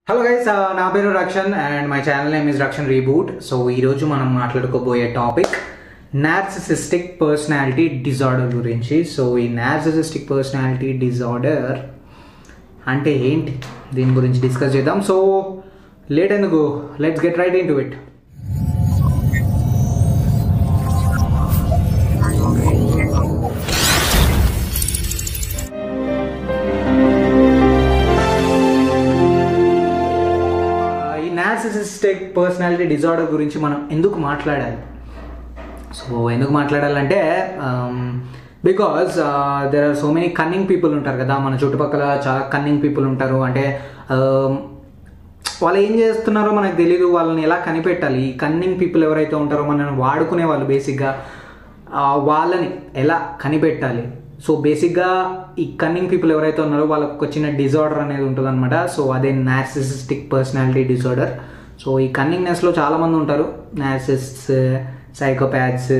hello guys నా పేరు Rakshan and my channel name is Rakshan reboot so ఈరోజు మనం మాట్లాడుకోబోయే టాపిక్ నార్సిసిస్టిక్ పర్సనాలిటీ డిజార్డర్ గురించి సో ఈ నార్సిసిస్టిక్ పర్సనాలిటీ డిజార్డర్ అంటే ఏంటి దీని గురించి డిస్కస్ చేద్దాం సో లేట్ ఎందుకు let's get right into it ఈ నార్సిసిస్టిక్ పర్సనాలిటీ డిజార్డర్ గురించి మనం ఎందుకు మాట్లాడాలి సో ఎందుకు మాట్లాడాలంటే because there are so many cunning people ఉంటారు కదా మన చుట్టుపక్కల చాలా కన్నింగ్ పీపుల్ ఉంటారు అంటే um, వాళ్ళు ఏం చేస్తున్నారో మనకు తెలియదు వాళ్ళని ఎలా కనిపెట్టాలి ఈ కన్నింగ్ పీపుల్ ఎవరైతే ఉంటారో మనల్ని వాడుకునే వాళ్ళు బేసిక్గా వాళ్ళని ఎలా కనిపెట్టాలి సో బేసిక్గా ఈ కన్నింగ్ పీపుల్ ఎవరైతే ఉన్నారో వాళ్ళకి ఒక చిన్న డిజార్డర్ అనేది ఉంటుంది అనమాట సో అదే నార్సిసిస్టిక్ పర్సనాలిటీ డిజార్డర్ సో ఈ కన్నింగ్నెస్లో చాలామంది ఉంటారు నార్సిస్ట్స్ సైకోపాథ్స్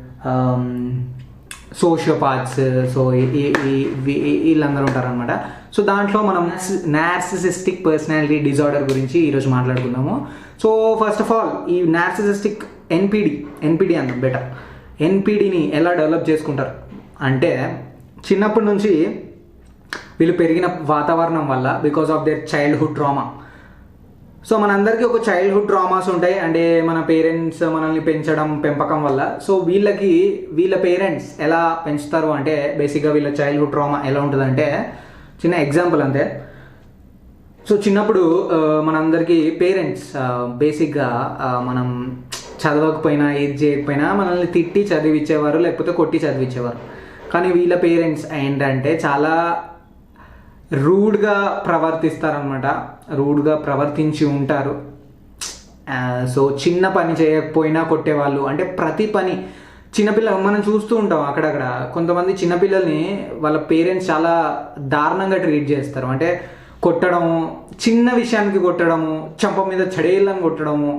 సోషియోపాథ్స్ సో వీళ్ళందరూ ఉంటారనమాట సో దాంట్లో మనం నార్సిసిస్టిక్ పర్సనాలిటీ డిజార్డర్ గురించి ఈరోజు మాట్లాడుకుందాము సో ఫస్ట్ ఆఫ్ ఆల్ ఈ నార్సిసిస్టిక్ ఎన్పిడి ఎన్పిడి అన్నాం బెటర్ ఎన్పిడిని ఎలా డెవలప్ చేసుకుంటారు అంటే చిన్నప్పటి నుంచి వీళ్ళు పెరిగిన వాతావరణం వల్ల because of their childhood drama so మనందరికీ ఒక చైల్డ్హుడ్ డ్రామాస్ ఉంటాయి అంటే మన పేరెంట్స్ మనల్ని పెంచడం పెంపకం వల్ల సో వీళ్ళకి వీళ్ళ పేరెంట్స్ ఎలా పెంచుతారు అంటే బేసిక్గా వీళ్ళ చైల్డ్హుడ్ డ్రామా ఎలా ఉంటుందంటే చిన్న ఎగ్జాంపుల్ అంతే సో చిన్నప్పుడు ఆ, మనందరికీ పేరెంట్స్ బేసిక్గా ఆ, మనం చదవకపోయినా ఏది చేయకపోయినా మనల్ని తిట్టి చదివించేవారు లేకపోతే కొట్టి చదివించేవారు కానీ వీళ్ళ పేరెంట్స్ ఏంటంటే చాలా రూడ్గా ప్రవర్తిస్తారనమాట రూడ్గా ప్రవర్తించి ఉంటారు ఆ, సో చిన్న పని చేయకపోయినా కొట్టేవాళ్ళు అంటే ప్రతి పని చిన్నపిల్ల మనం చూస్తూ ఉంటాం అక్కడక్కడ కొంతమంది చిన్నపిల్లల్ని వాళ్ళ పేరెంట్స్ చాలా దారుణంగా ట్రీట్ చేస్తారు అంటే కొట్టడము చిన్న విషయానికి కొట్టడము చంప మీద చడేళ్ళని కొట్టడము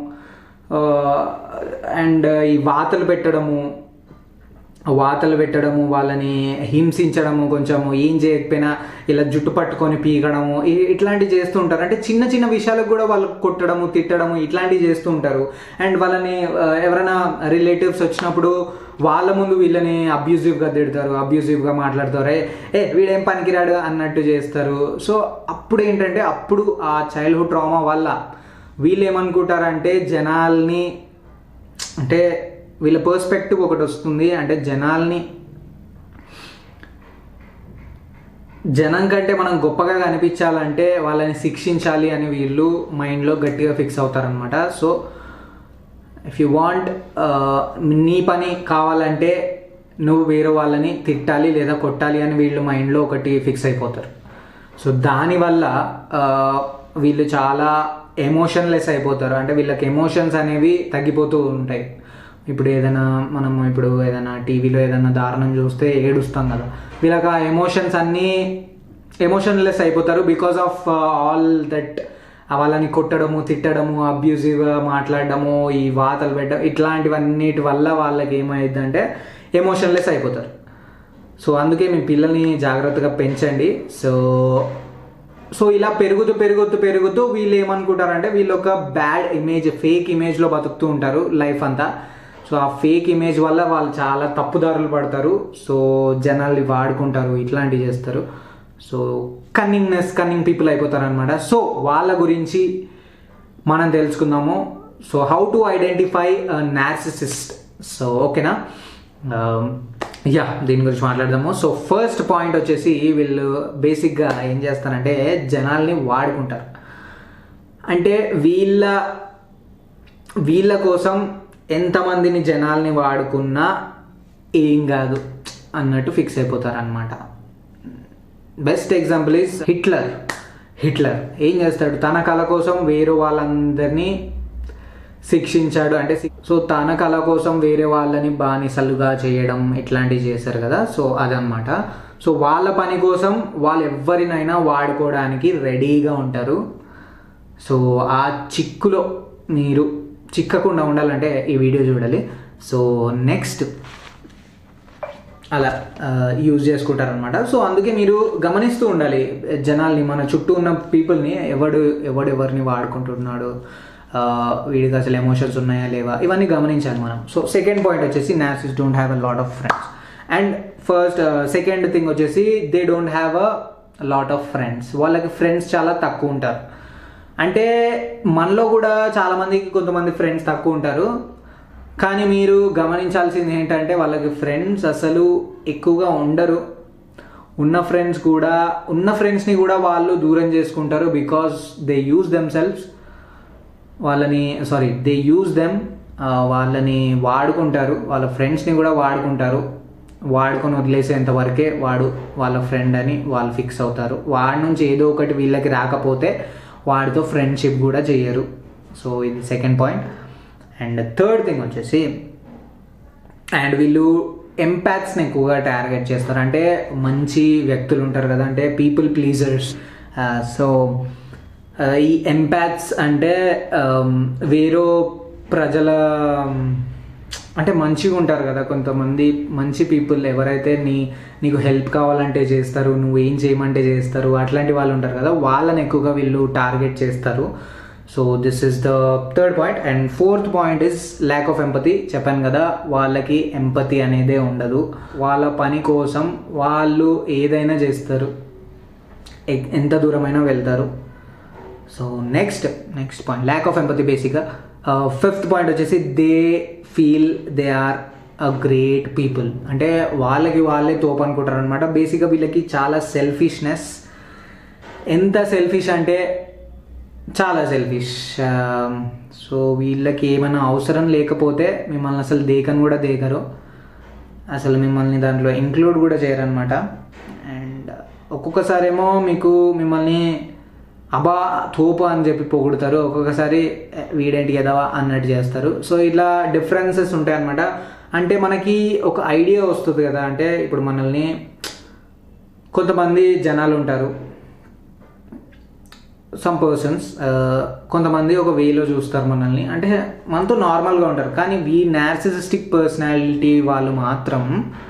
అండ్ ఈ వాతలు పెట్టడము వాతలు పెట్టడము వాళ్ళని హింసించడము కొంచెము ఏం చేయకపోయినా ఇలా జుట్టు పట్టుకొని పీకడము ఇ- ఇట్లాంటివి చేస్తూ ఉంటారు అంటే చిన్న చిన్న విషయాలకు కూడా వాళ్ళు కొట్టడము తిట్టడము ఇట్లాంటివి చేస్తూ ఉంటారు అండ్ వాళ్ళని ఆ, ఎవరైనా రిలేటివ్స్ వచ్చినప్పుడు వాళ్ళ ముందు వీళ్ళని అబ్యూజివ్గా తిడతారు అబ్యూజివ్గా మాట్లాడతారు "ఏ, ఏ వీడేం పనికిరాడు అన్నట్టు చేస్తారు సో అప్పుడు ఏంటంటే అప్పుడు ఆ చైల్డ్హుడ్ ట్రామా వల్ల వీళ్ళు ఏమనుకుంటారంటే జనాల్ని అంటే వీళ్ళ పర్స్పెక్టివ్ ఒకటి వస్తుంది అంటే జనాల్ని జనం కంటే మనం గొప్పగా కనిపించాలంటే వాళ్ళని శిక్షించాలి అని వీళ్ళు మైండ్లో గట్టిగా ఫిక్స్ అవుతారనమాట సో ఇఫ్ యు వాంట్ నీ పని కావాలంటే నువ్వు వేరే వాళ్ళని తిట్టాలి లేదా కొట్టాలి అని వీళ్ళు మైండ్లో ఒకటి ఫిక్స్ అయిపోతారు సో దానివల్ల ఆ, వీళ్ళు చాలా ఎమోషన్లెస్ అయిపోతారు అంటే వీళ్ళకి ఎమోషన్స్ అనేవి తగ్గిపోతూ ఉంటాయి ఇప్పుడు ఏదైనా మనం ఇప్పుడు ఏదైనా టీవీలో ఏదైనా దారుణం చూస్తే ఏడుస్తాం కదా వీళ్ళకి ఆ ఎమోషన్స్ అన్నీ ఎమోషన్లెస్ అయిపోతారు బికాస్ ఆఫ్ ఆల్ దట్ వాళ్ళని కొట్టడము తిట్టడము అబ్యూజివ్గా మాట్లాడడము ఈ వాతలు పెట్టడం ఇట్లాంటివన్నిటి వల్ల వాళ్ళకి ఏమైందంటే ఎమోషన్లెస్ అయిపోతారు సో అందుకే మీ పిల్లల్ని జాగ్రత్తగా పెంచండి సో సో ఇలా పెరుగుతూ పెరుగుతూ పెరుగుతూ వీళ్ళు ఏమనుకుంటారంటే వీళ్ళు ఒక బ్యాడ్ ఇమేజ్ ఫేక్ ఇమేజ్లో బతుకుతూ ఉంటారు లైఫ్ అంతా సో ఆ ఫేక్ ఇమేజ్ వల్ల వాళ్ళు చాలా తప్పుదారులు పడతారు సో జనాల్ని వాడుకుంటారు ఇట్లాంటివి చేస్తారు సో కన్నింగ్నెస్ కన్నింగ్ పీపుల్ అయిపోతారు అనమాట సో వాళ్ళ గురించి మనం తెలుసుకుందాము so how to identify narcissist so ఓకేనా యా దీని గురించి మాట్లాడదాము సో ఫస్ట్ పాయింట్ వచ్చేసి వీళ్ళు బేసిక్గా ఏం చేస్తారంటే జనాల్ని వాడుకుంటారు అంటే వీళ్ళ వీళ్ళ కోసం ఎంతమందిని జనాల్ని వాడుకున్నా ఏం కాదు అన్నట్టు ఫిక్స్ అయిపోతారు అనమాట best example is Hitler Hitler ఏం చేస్తాడు తన కళ కోసం వేరే వాళ్ళందరినీ శిక్షించాడు అంటే శి- సో తన కళ కోసం వేరే వాళ్ళని బానిసలుగా చేయడం ఇట్లాంటివి చేశారు కదా సో అదనమాట సో వాళ్ళ పని కోసం వాళ్ళు ఎవరినైనా వాడుకోవడానికి రెడీగా ఉంటారు సో ఆ చిక్కులో మీరు చిక్కకుండా ఉండాలంటే ఈ వీడియో చూడాలి సో నెక్స్ట్ అలా యూజ్ చేసుకుంటారనమాట సో అందుకే మీరు గమనిస్తూ ఉండాలి జనాల్ని మన చుట్టూ ఉన్న పీపుల్ని ఎవడు ఎవడు ఎవరిని వాడుకుంటున్నాడు ఆ, వీడికి అసలు ఎమోషన్స్ ఉన్నాయా లేవా ఇవన్నీ గమనించాలి మనం సో సెకండ్ పాయింట్ వచ్చేసి narcissists don't have a lot of friends and first second thing వచ్చేసి they don't have a lot of friends వాళ్ళకి ఫ్రెండ్స్ చాలా తక్కువ ఉంటారు అంటే మనలో కూడా చాలామందికి కొంతమంది ఫ్రెండ్స్ తక్కువ ఉంటారు కానీ మీరు గమనించాల్సింది ఏంటంటే వాళ్ళకి ఫ్రెండ్స్ అసలు ఎక్కువగా ఉండరు ఉన్న ఫ్రెండ్స్ కూడా ఉన్న ఫ్రెండ్స్ని కూడా వాళ్ళు దూరం చేసుకుంటారు because they use themselves వాళ్ళని సారీ దే యూజ్ దెమ్ వాళ్ళని వాడుకుంటారు వాళ్ళ ఫ్రెండ్స్ని కూడా వాడుకుంటారు వాడుకొని వదిలేసేంత వరకే వాడు వాళ్ళ ఫ్రెండ్ అని వాళ్ళు ఫిక్స్ అవుతారు వాడి నుంచి ఏదో ఒకటి వీళ్ళకి రాకపోతే వాడితో ఫ్రెండ్షిప్ కూడా చేయరు సో ఇది second point and third thing వచ్చేసి అండ్ వీళ్ళు ఎంపాక్ట్స్ని ఎక్కువగా టార్గెట్ చేస్తారు అంటే మంచి వ్యక్తులు ఉంటారు కదా అంటే పీపుల్ ప్లీజర్స్ సో ఈ ఎంపాక్ట్స్ అంటే um, వేరే ప్రజల um, అంటే మంచిగా ఉంటారు కదా కొంతమంది మంచి పీపుల్ ఎవరైతే నీ నీకు హెల్ప్ కావాలంటే చేస్తారు నువ్వు ఏం చేయమంటే చేస్తారు అట్లాంటి వాళ్ళు ఉంటారు కదా వాళ్ళని ఎక్కువగా వీళ్ళు టార్గెట్ చేస్తారు so this is the third point and fourth point is lack of empathy చెప్పాను కదా వాళ్ళకి ఎంపతి అనేదే ఉండదు వాళ్ళ పని కోసం వాళ్ళు ఏదైనా చేస్తారు ఎ- ఎంత దూరమైనా వెళ్తారు so next next point lack of empathy బేసిక్గా ఫిఫ్త్ పాయింట్ వచ్చేసి they feel they are a great people అంటే వాళ్ళకి వాళ్ళే తోపు అనుకుంటారు అనమాట బేసిక్గా వీళ్ళకి చాలా సెల్ఫిష్నెస్ ఎంత సెల్ఫిష్ అంటే చాలా సెల్ఫిష్ సో వీళ్ళకి ఏమైనా అవసరం లేకపోతే మిమ్మల్ని అసలు దేకని కూడా దేకరు అసలు మిమ్మల్ని దాంట్లో ఇంక్లూడ్ కూడా చేయరనమాట అండ్ ఒక్కొక్కసారేమో మీకు మిమ్మల్ని అబా తోపు అని చెప్పి పొగుడుతారు ఒక్కొక్కసారి "ఏ, వీడేంటి ఎదవా అన్నట్టు చేస్తారు సో ఇట్లా డిఫరెన్సెస్ ఉంటాయి అనమాట అంటే మనకి ఒక ఐడియా వస్తుంది కదా అంటే ఇప్పుడు మనల్ని కొంతమంది జనాలు ఉంటారు సమ్ పర్సన్స్ కొంతమంది ఒక వేలో చూస్తారు మనల్ని అంటే మనతో నార్మల్గా ఉంటారు కానీ వీ నార్సిసిస్టిక్ పర్సనాలిటీ వాళ్ళు మాత్రం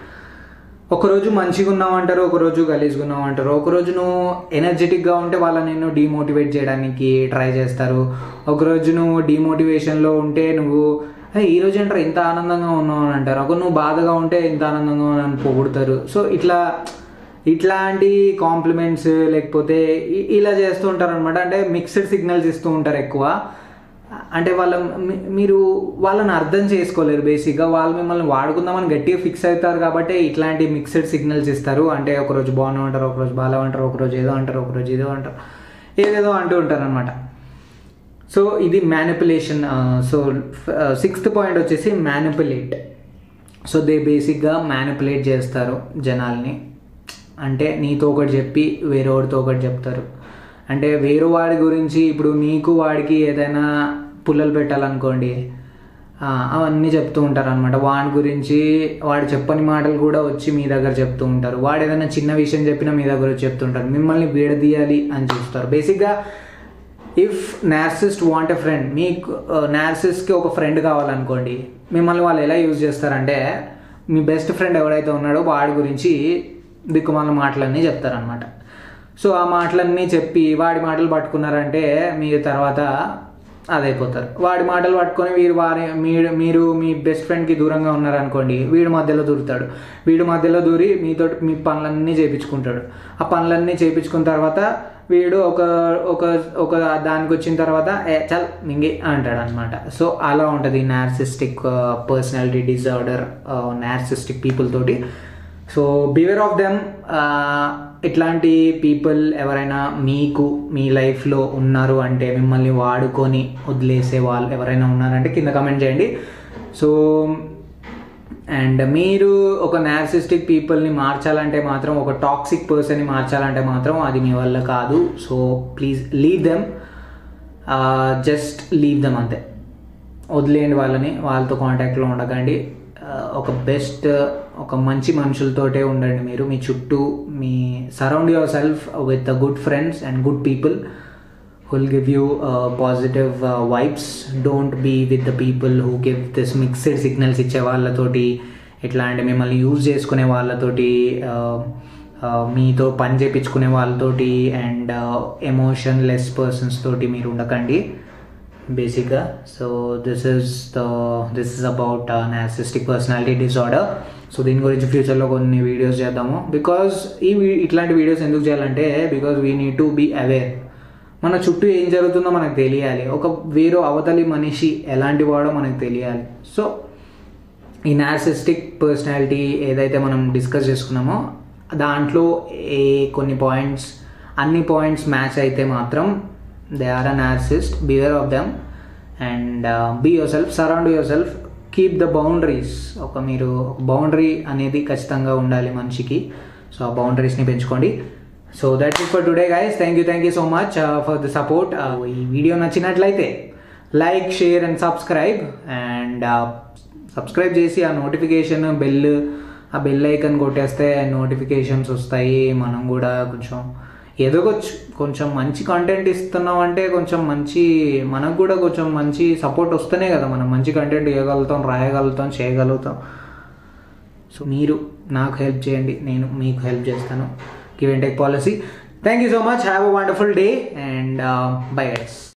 ఒకరోజు మంచిగా ఉన్నామంటారు ఒకరోజు గలీజ్గా ఉన్నామంటారు ఒకరోజు నువ్వు ఎనర్జెటిక్గా ఉంటే వాళ్ళని నిన్ను డిమోటివేట్ చేయడానికి ట్రై చేస్తారు ఒకరోజు నువ్వు డిమోటివేషన్లో ఉంటే నువ్వు "ఏ, ఈ రోజు ఏంటారు ఇంత ఆనందంగా ఉన్నావు అని అంటారు ఒక నువ్వు బాధగా ఉంటే ఇంత ఆనందంగా ఉన్నావు అని పొగుడుతారు సో ఇట్లా ఇట్లాంటి కాంప్లిమెంట్స్ లేకపోతే ఇ- ఇలా చేస్తూ ఉంటారు అనమాట అంటే మిక్స్డ్ సిగ్నల్స్ ఇస్తూ ఉంటారు ఎక్కువ అంటే వాళ్ళ మీ- మీరు వాళ్ళని అర్థం చేసుకోలేరు బేసిక్గా వాళ్ళు మిమ్మల్ని వాడుకుందామని గట్టిగా ఫిక్స్ అవుతారు కాబట్టి ఇట్లాంటి మిక్స్డ్ సిగ్నల్స్ ఇస్తారు అంటే ఒకరోజు బాగానే ఉంటారు ఒకరోజు బాగా అంటారు ఒకరోజు ఏదో అంటారు ఒకరోజు ఏదో అంటారు ఏదేదో అంటూ ఉంటారు అనమాట సో ఇది మ్యానిపులేషన్ సో సిక్స్త్ పాయింట్ వచ్చేసి మ్యానిపులేట్ సో దే బేసిక్గా మ్యానిపులేట్ చేస్తారు జనాల్ని అంటే నీతో ఒకటి చెప్పి వేరే వాడితో ఒకటి చెప్తారు అంటే వేరే వాడి గురించి ఇప్పుడు నీకు వాడికి ఏదైనా పుల్లలు పెట్టాలనుకోండి ఆ, అవన్నీ చెప్తూ ఉంటారు అనమాట వాడి గురించి వాడు చెప్పని మాటలు కూడా వచ్చి మీ దగ్గర చెప్తూ ఉంటారు వాడు ఏదైనా చిన్న విషయం చెప్పినా మీ దగ్గర వచ్చి చెప్తుంటారు మిమ్మల్ని విడదీయాలి అని చూస్తారు బేసిక్గా if narcissist want a friend మీకు నార్సిస్ట్కి ఒక ఫ్రెండ్ కావాలనుకోండి మిమ్మల్ని వాళ్ళు ఎలా యూజ్ చేస్తారంటే మీ బెస్ట్ ఫ్రెండ్ ఎవడైతే ఉన్నాడో వాడి గురించి దిక్కుమాల మాటలన్నీ చెప్తారనమాట సో ఆ మాటలన్నీ చెప్పి వాడి మాటలు పట్టుకున్నారంటే మీరు తర్వాత అదైపోతారు వాడి మాటలు పట్టుకొని వీరు వారి మీరు మీరు మీ బెస్ట్ ఫ్రెండ్కి దూరంగా ఉన్నారనుకోండి వీడి మధ్యలో దూరుతాడు వీడి మధ్యలో దూరి మీతో మీ పనులన్నీ చేయించుకుంటాడు ఆ పనులన్నీ చేయించుకున్న తర్వాత వీడు ఒక ఒక ఒక దానికి వచ్చిన తర్వాత ఏ చల్ మింగి అంటాడు అనమాట సో అలా ఉంటుంది narcissistic personality disorder narcissistic people తోటి సో బివేర్ ఆఫ్ దెమ్ ఇట్లాంటి పీపుల్ ఎవరైనా మీకు మీ లైఫ్లో ఉన్నారు అంటే మిమ్మల్ని వాడుకొని వదిలేసే వాళ్ళు ఎవరైనా ఉన్నారంటే కింద కమెంట్ చేయండి సో అండ్ మీరు ఒక నార్సిస్టిక్ పీపుల్ని మార్చాలంటే మాత్రం ఒక టాక్సిక్ పర్సన్ని మార్చాలంటే మాత్రం అది మీ వల్ల కాదు so please leave them just leave them అంతే వదిలేయండి వాళ్ళని వాళ్ళతో కాంటాక్ట్లో ఉండకండి ఆ, ఒక బెస్ట్ ఒక మంచి మనుషులతోటే ఉండండి మీరు మీ చుట్టూ మీ surround yourself with good friends and good people will give you positive vibes don't be with the people who give this mixed signals ఇచ్చే వాళ్ళతోటి ఎట్లా అంటే మిమ్మల్ని యూజ్ చేసుకునే వాళ్ళతోటి ఆ, ఆ, మీతో పని చేపించుకునే వాళ్ళతోటి అండ్ ఎమోషన్ లెస్ పర్సన్స్ తోటి మీరు ఉండకండి బేసిక్గా so this is the this is about narcissistic personality disorder so దీని గురించి ఫ్యూచర్లో కొన్ని వీడియోస్ చేద్దాము బికాజ్ ఈ వీ- ఇట్లాంటి వీడియోస్ ఎందుకు చేయాలంటే because we need to be aware మన చుట్టూ ఏం జరుగుతుందో మనకు తెలియాలి ఒక వేరే అవతలి మనిషి ఎలాంటి వాడో మనకు తెలియాలి సో ఈ నార్సిస్టిక్ పర్సనాలిటీ ఏదైతే మనం డిస్కస్ చేసుకున్నామో దాంట్లో ఏ కొన్ని పాయింట్స్ అన్ని పాయింట్స్ మ్యాచ్ అయితే మాత్రం they are a narcissist beware of them and be yourself surround yourself keep the boundaries ఒక మీరు బౌండరీ అనేది ఖచ్చితంగా ఉండాలి మనిషికి సో ఆ బౌండరీస్ని పెంచుకోండి so that is for today guys thank you thank you so much for the support ఈ వీడియో నచ్చినట్లయితే like share and subscribe and subscribe చేసి ఆ నోటిఫికేషన్ బెల్ ఆ బెల్ ఐకన్ కొట్టేస్తే నోటిఫికేషన్స్ వస్తాయి మనం కూడా కొంచెం ఎదగొచ్చు కొంచెం మంచి కంటెంట్ ఇస్తున్నాం అంటే కొంచెం మంచి మనకు కూడా కొంచెం మంచి సపోర్ట్ వస్తేనే కదా మనం మంచి కంటెంట్ ఇవ్వగలుగుతాం రాయగలుగుతాం చేయగలుగుతాం సో మీరు నాకు హెల్ప్ చేయండి నేను మీకు హెల్ప్ చేస్తాను give and take policy thank you so much have a wonderful day and bye guys